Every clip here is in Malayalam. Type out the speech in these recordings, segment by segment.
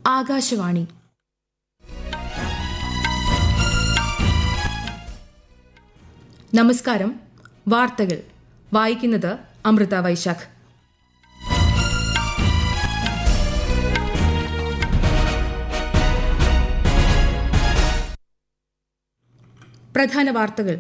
ആകാശവാണി നമസ്കാരം വാർത്തകൾ വായിക്കുന്നത് അമൃത വൈശാഖ് പ്രധാന വാർത്തകൾ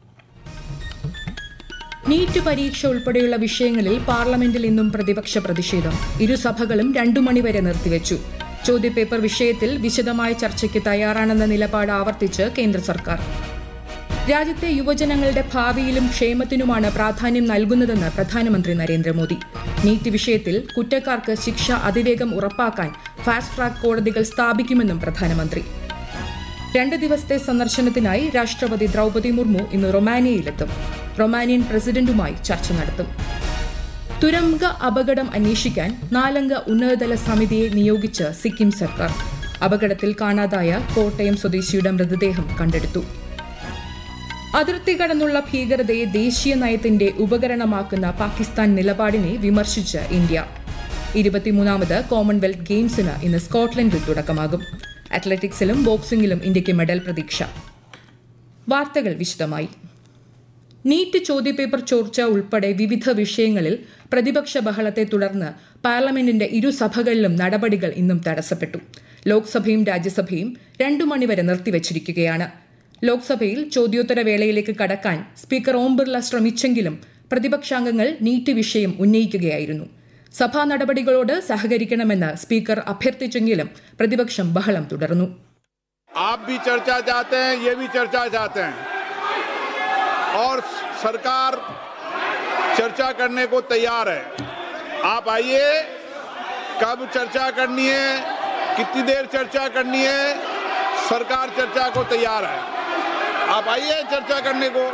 നീറ്റ് പരീക്ഷ ഉൾപ്പെടെയുള്ള വിഷയങ്ങളിൽ പാർലമെന്റിൽ ഇന്നും പ്രതിപക്ഷ പ്രതിഷേധം ഇരുസഭകളും രണ്ടു മണിവരെ നിർത്തിവച്ചു ചോദ്യപേപ്പർ വിഷയത്തിൽ വിശദമായ ചർച്ചയ്ക്ക് തയ്യാറാണെന്ന നിലപാട് ആവർത്തിച്ച് കേന്ദ്ര സർക്കാർ രാജ്യത്തെ യുവജനങ്ങളുടെ ഭാവിയിലും ക്ഷേമത്തിനുമാണ് പ്രാധാന്യം നൽകുന്നതെന്ന് പ്രധാനമന്ത്രി നരേന്ദ്രമോദി നീറ്റ് വിഷയത്തിൽ കുറ്റക്കാർക്ക് ശിക്ഷ അതിവേഗം ഉറപ്പാക്കാൻ ഫാസ്റ്റ് ട്രാക്ക് കോടതികൾ സ്ഥാപിക്കുമെന്നും പ്രധാനമന്ത്രി രണ്ട് ദിവസത്തെ സന്ദർശനത്തിനായി രാഷ്ട്രപതി ദ്രൌപതി മുർമു ഇന്ന് റൊമാനിയയിലെത്തും റൊമാനിയൻ പ്രസിഡന്റുമായി ചർച്ച നടത്തും തുരങ്ക അപകടം അന്വേഷിക്കാൻ നാലംഗ ഉന്നതതല സമിതിയെ നിയോഗിച്ച് സിക്കിം സർക്കാർ അപകടത്തിൽ കാണാതായ കോട്ടയം സ്വദേശിയുടെ മൃതദേഹം കണ്ടെടുത്തു അതിർത്തി കടന്നുള്ള ഭീകരതയെ ദേശീയ നയത്തിന്റെ ഉപകരണമാക്കുന്ന പാകിസ്ഥാൻ നിലപാടിനെ വിമർശിച്ച് ഇന്ത്യ ഇരുപത്തിമൂന്നാമത് കോമൺവെൽത്ത് ഗെയിംസിന് ഇന്ന് സ്കോട്ട്ലൻഡിൽ തുടക്കമാകും അത്ലറ്റിക്സിലും ബോക്സിംഗിലും ഇന്ത്യയ്ക്ക് മെഡൽ പ്രതീക്ഷ വാർത്തകൾ വിശദമായി നീറ്റ് ചോദ്യപേപ്പർ ചോർച്ച ഉൾപ്പെടെ വിവിധ വിഷയങ്ങളിൽ പ്രതിപക്ഷ ബഹളത്തെ തുടർന്ന് പാർലമെന്റിന്റെ ഇരുസഭകളിലും നടപടികൾ ഇന്നും തടസ്സപ്പെട്ടു ലോക്സഭയും രാജ്യസഭയും രണ്ടു മണിവരെ നിർത്തിവച്ചിരിക്കുകയാണ് ലോക്സഭയിൽ ചോദ്യോത്തര വേളയിലേക്ക് കടക്കാൻ സ്പീക്കർ ഓം ബിർള ശ്രമിച്ചെങ്കിലും പ്രതിപക്ഷാംഗങ്ങൾ നീറ്റ് വിഷയം ഉന്നയിക്കുകയായിരുന്നു സഭാ നടപടികളോട് സഹകരിക്കണമെന്ന് സ്പീക്കർ അഭ്യർത്ഥിച്ചെങ്കിലും പ്രതിപക്ഷം ബഹളം തുടർന്നു आप भी चर्चा चाहते हैं ये भी चर्चा चाहते हैं और सरकार चर्चा करने को तैयार है आप आइए कब चर्चा करनी है कितनी देर चर्चा करनी है सरकार चर्चा को तैयार है आप आइए चर्चा करने को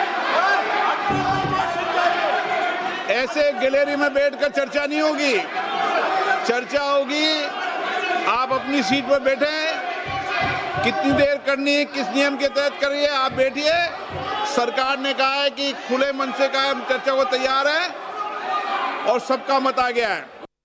ऐसे गैलरी में बैठकर चर्चा नहीं होगी चर्चा होगी आप अपनी सीट पर बैठे कितनी देर करनी है किस नियम के तहत करिए आप बैठिए सरकार ने कहा है कि खुले मन से कहा हम चर्चा को तैयार है और सबका मत आ गया है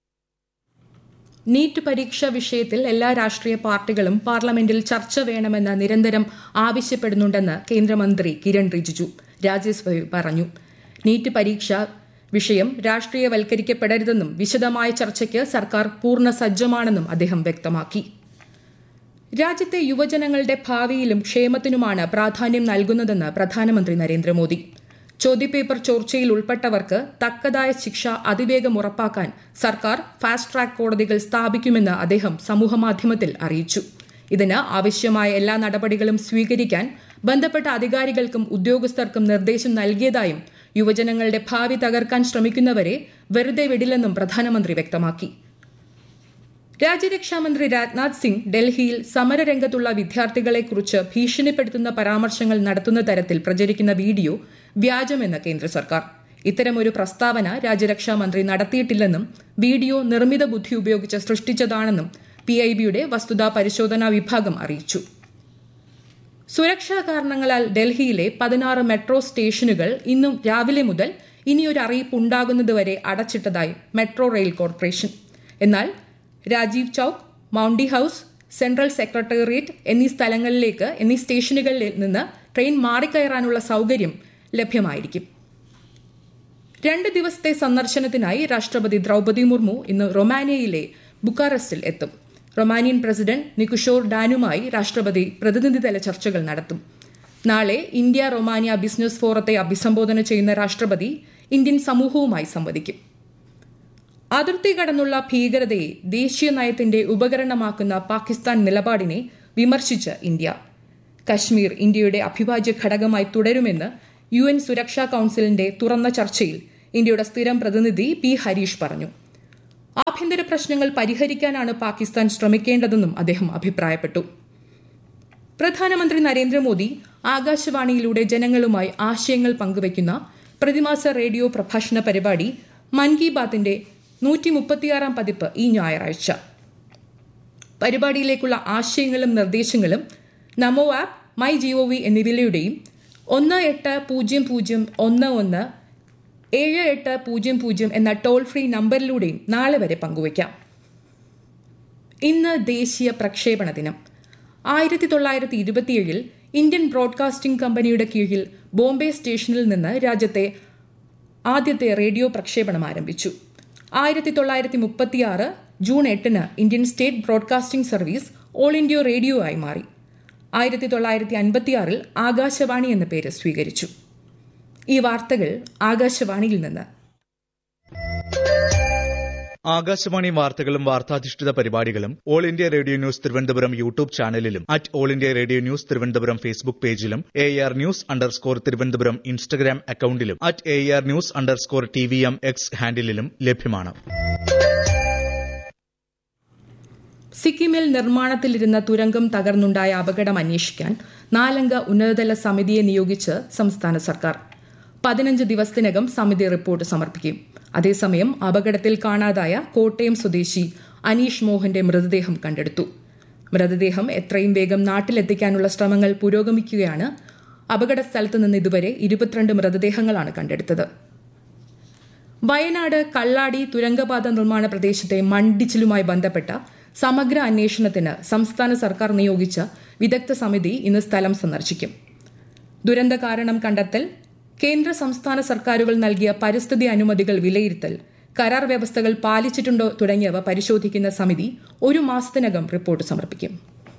നീറ്റ് പരീക്ഷ വിഷയത്തിൽ എല്ലാ രാഷ്ട്രീയ പാർട്ടികളും പാർലമെന്റിൽ ചർച്ച വേണമെന്ന് നിരന്തരം ആവശ്യപ്പെടുന്നുണ്ടെന്ന് കേന്ദ്രമന്ത്രി കിരൺ റിജിജു രാജ്യസഭയിൽ പറഞ്ഞു നീറ്റ് പരീക്ഷ വിഷയം രാഷ്ട്രീയവൽക്കരിക്കപ്പെടരുതെന്നും വിശദമായ ചർച്ചയ്ക്ക് സർക്കാർ പൂർണ്ണ സജ്ജമാണെന്നും അദ്ദേഹം വ്യക്തമാക്കി രാജ്യത്തെ യുവജനങ്ങളുടെ ഭാവിയിലും ക്ഷേമത്തിനുമാണ് പ്രാധാന്യം നൽകുന്നതെന്ന് പ്രധാനമന്ത്രി നരേന്ദ്രമോദി ചോദ്യപേപ്പർ ചോർച്ചയിൽ ഉൾപ്പെട്ടവർക്ക് തക്കതായ ശിക്ഷ അതിവേഗം ഉറപ്പാക്കാൻ സർക്കാർ ഫാസ്റ്റ് ട്രാക്ക് കോടതികൾ സ്ഥാപിക്കുമെന്ന് അദ്ദേഹം സമൂഹമാധ്യമത്തിൽ അറിയിച്ചു ഇതിന് ആവശ്യമായ എല്ലാ നടപടികളും സ്വീകരിക്കാൻ ബന്ധപ്പെട്ട അധികാരികൾക്കും ഉദ്യോഗസ്ഥർക്കും നിർദ്ദേശം നൽകിയതായും യുവജനങ്ങളുടെ ഭാവി തകർക്കാൻ ശ്രമിക്കുന്നവരെ വെറുതെ വിടില്ലെന്നും പ്രധാനമന്ത്രി വ്യക്തമാക്കി രാജ്യരക്ഷാമന്ത്രി രാജ്നാഥ് സിംഗ് ഡൽഹിയിൽ സമരരംഗത്തുള്ള വിദ്യാർത്ഥികളെക്കുറിച്ച് ഭീഷണിപ്പെടുത്തുന്ന പരാമർശങ്ങൾ നടത്തുന്ന തരത്തിൽ പ്രചരിക്കുന്ന വീഡിയോ വ്യാജമെന്ന് കേന്ദ്ര സർക്കാർ ഇത്തരമൊരു പ്രസ്താവന രാജ്യരക്ഷാമന്ത്രി നടത്തിയിട്ടില്ലെന്നും വീഡിയോ നിർമ്മിത ബുദ്ധി ഉപയോഗിച്ച് സൃഷ്ടിച്ചതാണെന്നും പി ഐ ബിയുടെ വസ്തുതാ പരിശോധനാ വിഭാഗം അറിയിച്ചു സുരക്ഷാ കാരണങ്ങളാൽ ഡൽഹിയിലെ പതിനാറ് മെട്രോ സ്റ്റേഷനുകൾ ഇന്നും രാവിലെ മുതൽ ഇനിയൊരു അറിയിപ്പ് ഉണ്ടാകുന്നതുവരെ അടച്ചിട്ടതായി മെട്രോ റെയിൽ കോർപ്പറേഷൻ എന്നാൽ Rajiv Chowk Mandi house central secretariat എന്നീ സ്ഥലങ്ങളിലേക്ക് എന്നീ സ്റ്റേഷനുകളിൽ നിന്ന് ട്രെയിൻ മാറിക്കയറാനുള്ള സൌകര്യം ലഭ്യമായിരിക്കും രണ്ട് ദിവസത്തെ സന്ദർശനത്തിനായി രാഷ്ട്രപതി ദ്രൌപതി മുർമു ഇന്ന് റൊമാനിയയിലെ ബുക്കാറസ്റ്റിൽ എത്തും റൊമാനിയൻ പ്രസിഡന്റ് നിക്കുഷോർ ഡാനുമായി രാഷ്ട്രപതി പ്രതിനിധിതല ചർച്ചകൾ നടത്തും നാളെ ഇന്ത്യ റൊമാനിയ ബിസിനസ് ഫോറത്തെ അഭിസംബോധന ചെയ്യുന്ന രാഷ്ട്രപതി ഇന്ത്യൻ സമൂഹവുമായി സംവദിക്കും അതിർത്തി കടന്നുള്ള ഭീകരതയെ ദേശീയ നയത്തിന്റെ ഉപകരണമാക്കുന്ന പാകിസ്ഥാൻ നിലപാടിനെ വിമർശിച്ച് ഇന്ത്യ കശ്മീർ ഇന്ത്യയുടെ അഭിവാജ്യ ഘടകമായി തുടരുമെന്ന് യു എൻ സുരക്ഷാ കൌൺസിലിന്റെ തുറന്ന ചർച്ചയിൽ ഇന്ത്യയുടെ സ്ഥിരം പ്രതിനിധി പി ഹരീഷ് പറഞ്ഞു ആഭ്യന്തര പ്രശ്നങ്ങൾ പരിഹരിക്കാനാണ് പാകിസ്ഥാൻ ശ്രമിക്കേണ്ടതെന്നും അദ്ദേഹം അഭിപ്രായപ്പെട്ടു പ്രധാനമന്ത്രി നരേന്ദ്രമോദി ആകാശവാണിയിലൂടെ ജനങ്ങളുമായി ആശയങ്ങൾ പങ്കുവയ്ക്കുന്ന പ്രതിമാസ റേഡിയോ പ്രഭാഷണ പരിപാടി മൻ കി ബാത്തിന്റെ നൂറ്റി മുപ്പത്തിയാറാം പതിപ്പ് ഈ ഞായറാഴ്ച പരിപാടിയിലേക്കുള്ള ആശയങ്ങളും നിർദ്ദേശങ്ങളും നമോ ആപ്പ് മൈ ജിഒവി എന്നിവയിലൂടെയും ഒന്ന് എട്ട് പൂജ്യം പൂജ്യം ഒന്ന് ഒന്ന് ഏഴ് എട്ട് പൂജ്യം പൂജ്യം എന്ന ടോൾ ഫ്രീ നമ്പറിലൂടെയും നാളെ വരെ പങ്കുവയ്ക്കാം ഇന്ന് ദേശീയ പ്രക്ഷേപണ ദിനം ആയിരത്തി തൊള്ളായിരത്തി ഇരുപത്തിയേഴിൽ ഇന്ത്യൻ ബ്രോഡ്കാസ്റ്റിംഗ് കമ്പനിയുടെ കീഴിൽ ബോംബെ സ്റ്റേഷനിൽ നിന്ന് രാജ്യത്തെ ആദ്യത്തെ റേഡിയോ പ്രക്ഷേപണം ആരംഭിച്ചു ആയിരത്തി തൊള്ളായിരത്തി മുപ്പത്തിയാറ് ജൂൺ എട്ടിന് Indian state broadcasting service all India radio ആയി മാറി ആയിരത്തി തൊള്ളായിരത്തി അൻപത്തിയാറിൽ ആകാശവാണി എന്ന പേര് സ്വീകരിച്ചു ഈ വാർത്തകൾ ആകാശവാണിയിൽ നിന്ന് ആകാശവാണി വാർത്തകളും വാർത്താധിഷ്ഠിത പരിപാടികളും all India radio news Thiruvananthapuram YouTube ചാനലിലും at all India radio news Thiruvananthapuram Facebook പേജിലും A R news underscore Thiruvananthapuram Instagram അക്കൌണ്ടിലും at A R news underscore T V M X ഹാൻഡിലും ലഭ്യമാണ് സിക്കിമിൽ നിർമ്മാണത്തിലിരുന്ന തുരങ്കം തകർന്നുണ്ടായ അപകടം അന്വേഷിക്കാൻ നാലംഗ ഉന്നതതല സമിതിയെ നിയോഗിച്ച് സംസ്ഥാന സർക്കാർ പതിനഞ്ച് ദിവസത്തിനകം സമിതി റിപ്പോർട്ട് സമർപ്പിക്കും അതേസമയം അപകടത്തിൽ കാണാതായ കോട്ടയം സ്വദേശി അനീഷ് മോഹന്റെ മൃതദേഹം കണ്ടെടുത്തു മൃതദേഹം എത്രയും വേഗം നാട്ടിലെത്തിക്കാനുള്ള ശ്രമങ്ങൾ പുരോഗമിക്കുകയാണ് അപകട സ്ഥലത്ത് നിന്ന് ഇതുവരെ ഇരുപത്തിരണ്ട് മൃതദേഹങ്ങളാണ് കണ്ടെടുത്തത് വയനാട് കള്ളാടി തുരങ്കപാത നിർമ്മാണ പ്രദേശത്തെ മണ്ഡിച്ചിലുമായി ബന്ധപ്പെട്ട സമഗ്ര അന്വേഷണത്തിന് സംസ്ഥാന സർക്കാർ നിയോഗിച്ച വിദഗ്ധ സമിതി ഇന്ന് സ്ഥലം സന്ദർശിക്കും ദുരന്ത കാരണം കണ്ടെത്തൽ കേന്ദ്ര സംസ്ഥാന സർക്കാരുകൾ നൽകിയ പരിസ്ഥിതി അനുമതികൾ വിലയിരുത്തൽ കരാർ വ്യവസ്ഥകൾ പാലിച്ചിട്ടുണ്ടോ തുടങ്ങിയവ പരിശോധിക്കുന്ന സമിതി ഒരു മാസത്തിനകം റിപ്പോർട്ട് സമർപ്പിക്കും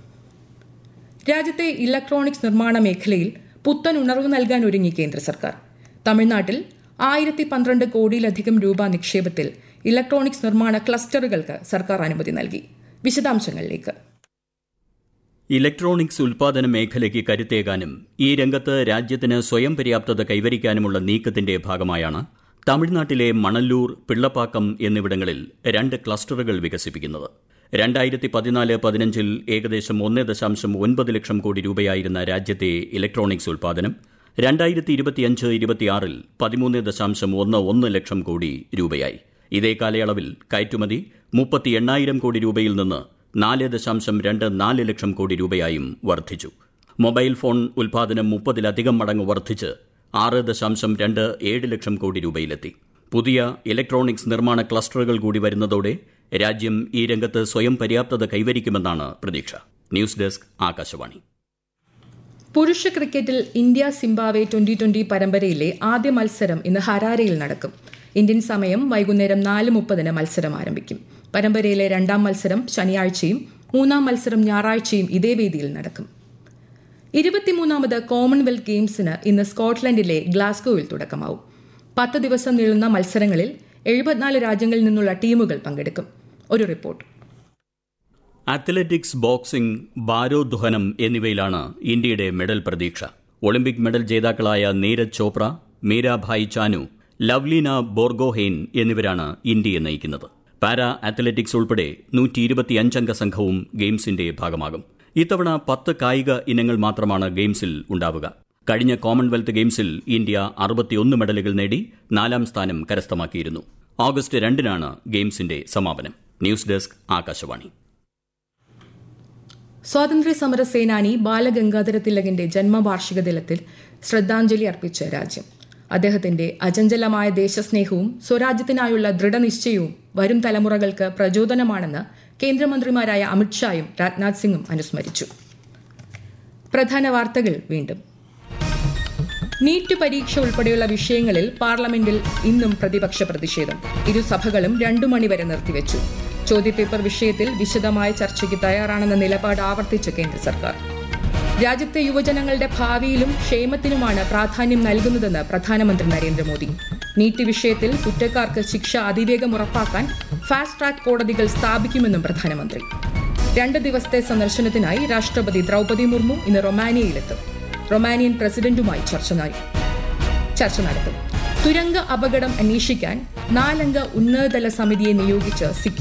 രാജ്യത്തെ ഇലക്ട്രോണിക്സ് നിർമ്മാണ മേഖലയിൽ പുത്തൻ ഉണർവ് നൽകാൻ ഒരുങ്ങി കേന്ദ്ര സർക്കാർ തമിഴ്നാട്ടിൽ ആയിരത്തി പന്ത്രണ്ട് കോടിയിലധികം രൂപ നിക്ഷേപത്തിൽ ഇലക്ട്രോണിക്സ് നിർമ്മാണ ക്ലസ്റ്ററുകൾക്ക് സർക്കാർ അനുമതി നൽകി വിശദാംശങ്ങളിലേക്ക് ഇലക്ട്രോണിക്സ് ഉൽപാദന മേഖലയ്ക്ക് കരുത്തേകാനും ഈ രംഗത്ത് രാജ്യത്തിന് സ്വയം പര്യാപ്തത കൈവരിക്കാനുമുള്ള നീക്കത്തിന്റെ ഭാഗമായാണ് തമിഴ്നാട്ടിലെ മണല്ലൂർ പിള്ളപ്പാക്കം എന്നിവിടങ്ങളിൽ രണ്ട് ക്ലസ്റ്ററുകൾ വികസിപ്പിക്കുന്നത് രണ്ടായിരത്തി പതിനാല് പതിനഞ്ചിൽ ഏകദേശം ഒന്ന് ദശാംശം ഒൻപത് ലക്ഷം കോടി രൂപയായിരുന്ന രാജ്യത്തെ ഇലക്ട്രോണിക്സ് ഉൽപാദനം രണ്ടായിരത്തി ഇരുപത്തിയഞ്ച് ഇരുപത്തിയാറിൽ പതിമൂന്ന് ദശാംശം ഒന്ന് ഒന്ന് ലക്ഷം കോടി രൂപയായി ഇതേ കാലയളവിൽ കയറ്റുമതി മുപ്പത്തി എണ്ണായിരം കോടി രൂപയിൽ നിന്ന് നാല് ദശാംശം രണ്ട് നാല് ലക്ഷം കോടി രൂപയായും വർദ്ധിച്ചു മൊബൈൽ ഫോൺ ഉൽപാദനം മുപ്പതിലധികം മടങ്ങ് വർദ്ധിച്ച് ആറ് ദശാംശം രണ്ട് ഏഴ് ലക്ഷം കോടി രൂപയിലെത്തി പുതിയ ഇലക്ട്രോണിക്സ് നിർമ്മാണ ക്ലസ്റ്ററുകൾ കൂടി വരുന്നതോടെ രാജ്യം ഈ രംഗത്ത് സ്വയം പര്യാപ്തത കൈവരിക്കുമെന്നാണ് പ്രതീക്ഷ ന്യൂസ് ഡെസ്ക് ആകാശവാണി പുരുഷ ക്രിക്കറ്റിൽ ഇന്ത്യ സിംബാവെ ട്വന്റി ട്വന്റി പരമ്പരയിലെ ആദ്യ മത്സരം ഇന്ന് ഹരാരയിൽ നടക്കും ഇന്ത്യൻ സമയം വൈകുന്നേരം നാല് മുപ്പതിന് മത്സരം ആരംഭിക്കും പരമ്പരയിലെ രണ്ടാം മത്സരം ശനിയാഴ്ചയും മൂന്നാം മത്സരം ഞായറാഴ്ചയും ഇതേ വേദിയിൽ നടക്കും ഇരുപത്തിമൂന്നാമത് കോമൺവെൽത്ത് ഗെയിംസിന് ഇന്ന് സ്കോട്ട്ലൻഡിലെ ഗ്ലാസ്ഗോയിൽ തുടക്കമാവും പത്ത് ദിവസം നീളുന്ന മത്സരങ്ങളിൽ എഴുപത്തിനാല് രാജ്യങ്ങളിൽ നിന്നുള്ള ടീമുകൾ പങ്കെടുക്കും ഒരു റിപ്പോർട്ട് അത്ലറ്റിക്സ് ബോക്സിംഗ് ഭാരോദ്വഹനം എന്നിവയിലാണ് ഇന്ത്യയുടെ മെഡൽ പ്രതീക്ഷ ഒളിമ്പിക് മെഡൽ ജേതാക്കളായ നീരജ് ചോപ്ര മീരാഭായ് ചാനു ലവ്ലീന ബോർഗോഹെയ്ൻ എന്നിവരാണ് ഇന്ത്യയെ നയിക്കുന്നത് പാരാ അത്ലറ്റിക്സ് ഉൾപ്പെടെ നൂറ്റി ഇരുപത്തിയഞ്ചംഗ സംഘവും ഗെയിംസിന്റെ ഭാഗമാകും ഇത്തവണ പത്ത് കായിക ഇനങ്ങൾ മാത്രമാണ് ഗെയിംസിൽ ഉണ്ടാവുക കഴിഞ്ഞ കോമൺവെൽത്ത് ഗെയിംസിൽ ഇന്ത്യ അറുപത്തിയൊന്ന് മെഡലുകൾ നേടി നാലാം സ്ഥാനം കരസ്ഥമാക്കിയിരുന്നു ഓഗസ്റ്റ് രണ്ടിനാണ് ഗെയിംസിന്റെ സമാപനം ന്യൂസ് ഡെസ്ക് ആകാശവാണി സ്വാതന്ത്ര്യ സമര സേനാനി ബാലഗംഗാധര തിലകന്റെ ജന്മവാർഷിക ദിനത്തിൽ ശ്രദ്ധാഞ്ജലി അർപ്പിച്ച രാജ്യം അദ്ദേഹത്തിന്റെ അചഞ്ചലമായ ദേശസ്നേഹവും സ്വരാജ്യത്തിനായുള്ള ദൃഢനിശ്ചയവും വരും തലമുറകൾക്ക് പ്രചോദനമാണെന്ന് കേന്ദ്രമന്ത്രിമാരായ അമിത്ഷായും രാജ്നാഥ് സിംഗും അനുസ്മരിച്ചു പ്രധാന വാർത്തകൾ വീണ്ടും നീറ്റ് പരീക്ഷ ഉൾപ്പെടെയുള്ള വിഷയങ്ങളിൽ പാർലമെന്റിൽ ഇന്നും പ്രതിപക്ഷ പ്രതിഷേധം ഇരുസഭകളും രണ്ടു മണിവരെ നിർത്തിവച്ചു ചോദ്യപേപ്പർ വിഷയത്തിൽ വിശദമായ ചർച്ചയ്ക്ക് തയ്യാറാണെന്ന നിലപാട് ആവർത്തിച്ച് കേന്ദ്ര സർക്കാർ രാജ്യത്തെ യുവജനങ്ങളുടെ ഭാവിയിലും ക്ഷേമത്തിനുമാണ് പ്രാധാന്യം നൽകുന്നതെന്ന് പ്രധാനമന്ത്രി നരേന്ദ്രമോദി നീറ്റ് വിഷയത്തിൽ കുറ്റക്കാർക്ക് ശിക്ഷ അതിവേഗം ഉറപ്പാക്കാൻ ഫാസ്റ്റ് ട്രാക്ക് കോടതികൾ സ്ഥാപിക്കുമെന്നും പ്രധാനമന്ത്രി രണ്ട് ദിവസത്തെ സന്ദർശനത്തിനായി രാഷ്ട്രപതി ദ്രൗപദി മുർമു ഇന്ന് റൊമാനിയയിലെത്തും റൊമാനിയൻ പ്രസിഡന്റുമായി ചർച്ച ചർച്ച നടത്തും തുരങ്ക അപകടം അന്വേഷിക്കാൻ നാലംഗ ഉന്നതതല സമിതിയെ നിയോഗിച്ച് സിക്കിം